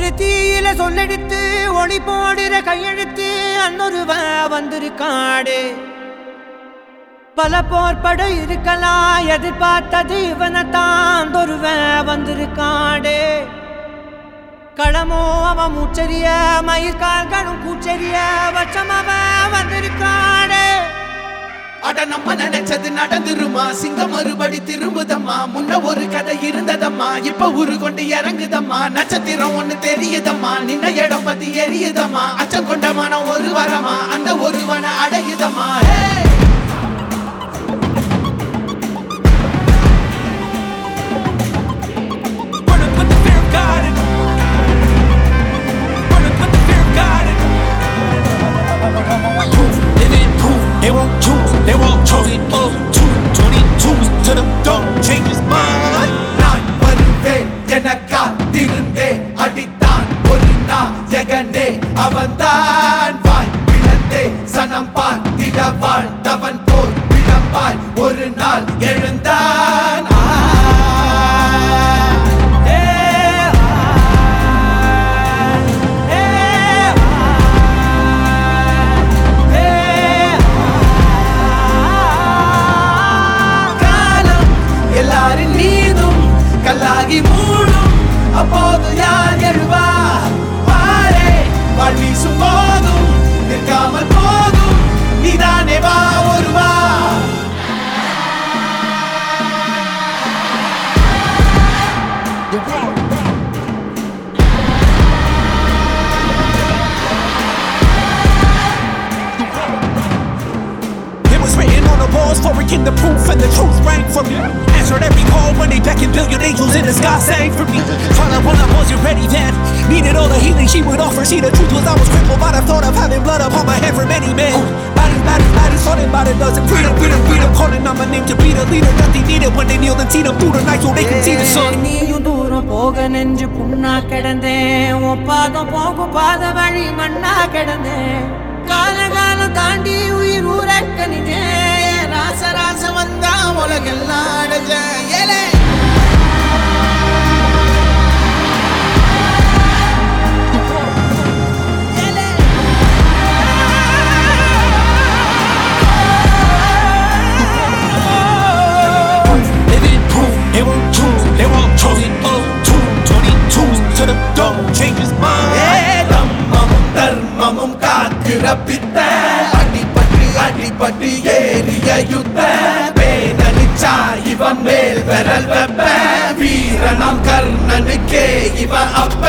ஒரு தீயில சொல்லெடுத்து ஒளி போடுற கையெழுத்து அன்னொருவ வந்திருக்காடு பல போர்பட இருக்கலாம் எதிர்பார்த்தது இவனைத்தான் ஒருவ வந்திருக்காடு களமோ அவன் மூச்சரிய மயிர்கால்களும் கூச்சரிய வச்சம் அவன் வந்திருக்காடு அட நம்ம நினைச்சது நடந்துருமா சிங்கம் மறுபடி திரும்புதம்மா முன்ன ஒரு கதை இருந்ததம்மா இப்ப உரு கொண்டு இறங்குதம்மா நட்சத்திரம் ஒண்ணு தெரியுதம்மா நின்ன இடம் பத்தி எரியுதம்மா அச்சம் கொண்ட மனம் ஒரு வரமா அந்த ஒருவனை அடையுதம்மா Hey! Burn up with the fear of God in Burn up with the fear of God in Living proof, they won't choose, they won't choose it. Oh, two, 22s to the dome, change his mind. நான் வருவேன் என காத்திருந்தேன் அடித்தான் ஒரு நாயகனே அவன்தான் வாய் பிளந்தே சனம் பார்த்திட வாழ்ந்தவன் போல் விளம்பாய் ஒரு நாள் எழுந்தான் ஆ. ஏ ஏ காலம் எல்லாரின் மீதும் கல்லாகி மூடும் அப்போது யார் எழுவா பாரே வாழ் வீசும் போதும் நிற்காமல் போதும் நீதானே வா ஒருவா It was written on the walls for a king the proof and the truth rang from me. Answered every call when they beckoned billion angels in the sky sang for me. Trying when I wasn't ready then. Needed all the healing she would offer. See, the truth was I was crippled by the thought of having blood upon my head for many men. Bodies, bodies, bodies, falling by the dozen. Freedom, freedom, freedom. Calling on my name to be the leader that they needed when they kneeled and see them through the night so they can see the sun. நீயும் தூரம் போக நெஞ்சு புண்ணா கிடந்தேன் உன் பாதம் போகும் பாத வழி மண்ணா கிடந்தேன் காலகாலம் தாண்டி உயிர் ஊரக்க நிஜேன் ராச ராச வந்தா உலகெல்லாம் அடைஞ்ச ஏலே ஏலே. Living proof, they won't choose, they won't choose it. Oh, two, 22s to the dome, change his mind. தம்மமும் தர்மமும் காக்கிற பித்த அடிபட்டு அடிபட்டு ஏறிய யுத்த பேதலிச்சா இவன் மேல் விரல் வெப்ப வீரனாம் கர்ணனுக்கே இவன் அப்ப